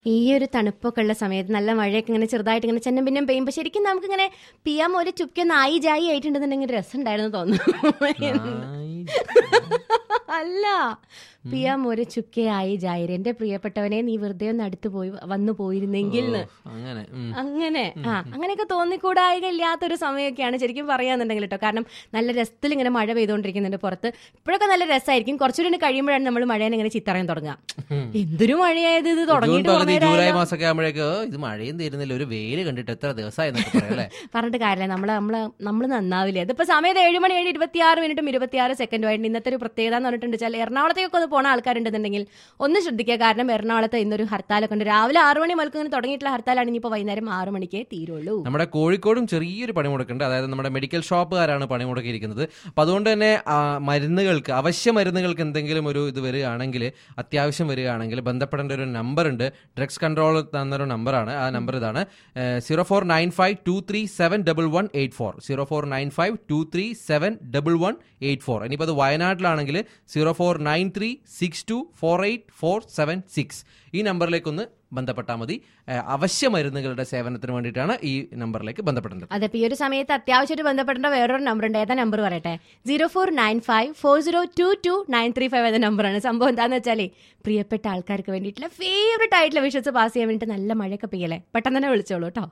ഈ ഒരു തണുപ്പൊക്കെ ഉള്ള സമയത്ത് നല്ല മഴയൊക്കെ ഇങ്ങനെ ചെറുതായിട്ട് ഇങ്ങനെ ചെന്നം പിന്നം പെയ്യുമ്പോൾ ശരിക്കും നമുക്കിങ്ങനെ പിയാം ഒരു ചുക്കി നായി ജായി ആയിട്ടുണ്ടെന്നുണ്ടെങ്കിൽ രസമുണ്ടായിരുന്നു തോന്നുന്നു അല്ല പിയാം ഒരു ചുക്കയായി ജായിര് എന്റെ പ്രിയപ്പെട്ടവനെ നീ വെറുതെ ഒന്ന് അടുത്ത് പോയി വന്നു പോയിരുന്നെങ്കിൽ ന്ന്. അങ്ങനെ ഉം. അങ്ങനെ ആ അങ്ങനെയൊക്കെ തോന്നിക്കൂടായിക ഇല്ലാത്തൊരു സമയമൊക്കെയാണ് ശരിക്കും പറയാന്നുണ്ടെങ്കിൽ കേട്ടോ കാരണം നല്ല രസത്തിൽ ഇങ്ങനെ മഴ പെയ്തുകൊണ്ടിരിക്കുന്നുണ്ട് പുറത്ത് ഇപ്പോഴൊക്കെ നല്ല രസമായിരിക്കും കുറച്ചുകൂടി കഴിയുമ്പോഴാണ് നമ്മൾ മഴേനെ ഇങ്ങനെ ചിത്തറയാൻ തുടങ്ങുക എന്തൊരു മഴയായത് ഇത് ജൂൺ തുടങ്ങിയിട്ട് പകുതി കുറേ ജൂലൈ മാസമൊക്കെ ആകുമ്പോഴേക്ക് "ഓ, ഇത് മഴയും തീരുന്നില്ല ഒരു വെയില് കണ്ടിട്ട് എത്ര ദിവസമായി എന്നൊക്കെ പറയാം അല്ലേ പറഞ്ഞിട്ട് കാര്യമില്ല നമ്മള് നമ്മള് നമ്മൾ നന്നാവില്ലേ ഇതിപ്പോ സമയത്ത് ഏഴ് മണി ഏഴ് ഇരുപത്തിയാറ് മിനിറ്റും ഇരുപത്തിയാറ് സെക്കൻഡും ആയിട്ട് ഇന്നത്തെ ഒരു പ്രത്യേകത എന്ന് പറഞ്ഞിട്ടുണ്ട് വെച്ചാൽ എറണാകുളത്തേക്കൊക്കെ ഒന്ന് പോണ ആൾക്കാരുണ്ടെന്നുണ്ടെങ്കിൽ ഒന്ന് ശ്രദ്ധിക്കുക കാരണം എറണാകുളത്ത് ഇന്നൊരു ഹർത്താലൊക്കെ ഉണ്ട് രാവിലെ ആറ് മണി മുതൽക്ക് ഇങ്ങനെ തുടങ്ങിയിട്ടുള്ള ഹർത്താലാണ് ഇനിയിപ്പോൾ വൈകുന്നേരം ആറ് മണിക്കേ തീരുള്ളൂ നമ്മുടെ കോഴിക്കോടും ചെറിയൊരു പണിമുടക്കുണ്ട് അതായത് നമ്മുടെ മെഡിക്കൽ ഷോപ്പുകാരാണ് പണിമുടക്കിയിരിക്കുന്നത് അപ്പൊ അതുകൊണ്ട് തന്നെ ആ, മരുന്നുകൾക്ക് അവശ്യ മരുന്നുകൾക്ക് എന്തെങ്കിലും ഒരു ഇത് വരികയാണെങ്കിൽ അത്യാവശ്യം വരികയാണെങ്കിൽ ബന്ധപ്പെടേണ്ട ഒരു നമ്പർ ഉണ്ട് ഡ്രഗ്സ് കൺട്രോൾ തന്നൊരു നമ്പറാണ് ആ നമ്പർ ഇതാണ് zero four nine five two three seven double one eight four zero four nine five two three seven double one eight four ഇനിയിപ്പോൾ അത് വയനാട്ടിലാണെങ്കിൽ zero four nine three six two four eight four seven six ഈ നമ്പറിലേക്കൊന്ന് ബന്ധപ്പെട്ടാൽ മതി ഏഹ് അവശ്യ മരുന്നുകളുടെ സേവനത്തിന് വേണ്ടിയിട്ടാണ് ഈ നമ്പറിലേക്ക് ബന്ധപ്പെടേണ്ടത് അതെ ഇപ്പൊ ഈ ഒരു സമയത്ത് അത്യാവശ്യമായിട്ട് ബന്ധപ്പെടേണ്ട വേറൊരു നമ്പർ ഉണ്ട് ഏതാ നമ്പർ പറയട്ടെ zero four nine five four zero two two nine three five എന്ന നമ്പറാണ് സംഭവം എന്താന്ന് വെച്ചാലേ പ്രിയപ്പെട്ട ആൾക്കാർക്ക് വേണ്ടിയിട്ടുള്ള ഫേവറേറ്റ് ആയിട്ടുള്ള വിഷസ് പാസ് ചെയ്യാൻ വേണ്ടിയിട്ട് നല്ല മഴയൊക്കെ പെയ്യല്ലേ പെട്ടെന്ന് തന്നെ വിളിച്ചോളൂ കേട്ടോ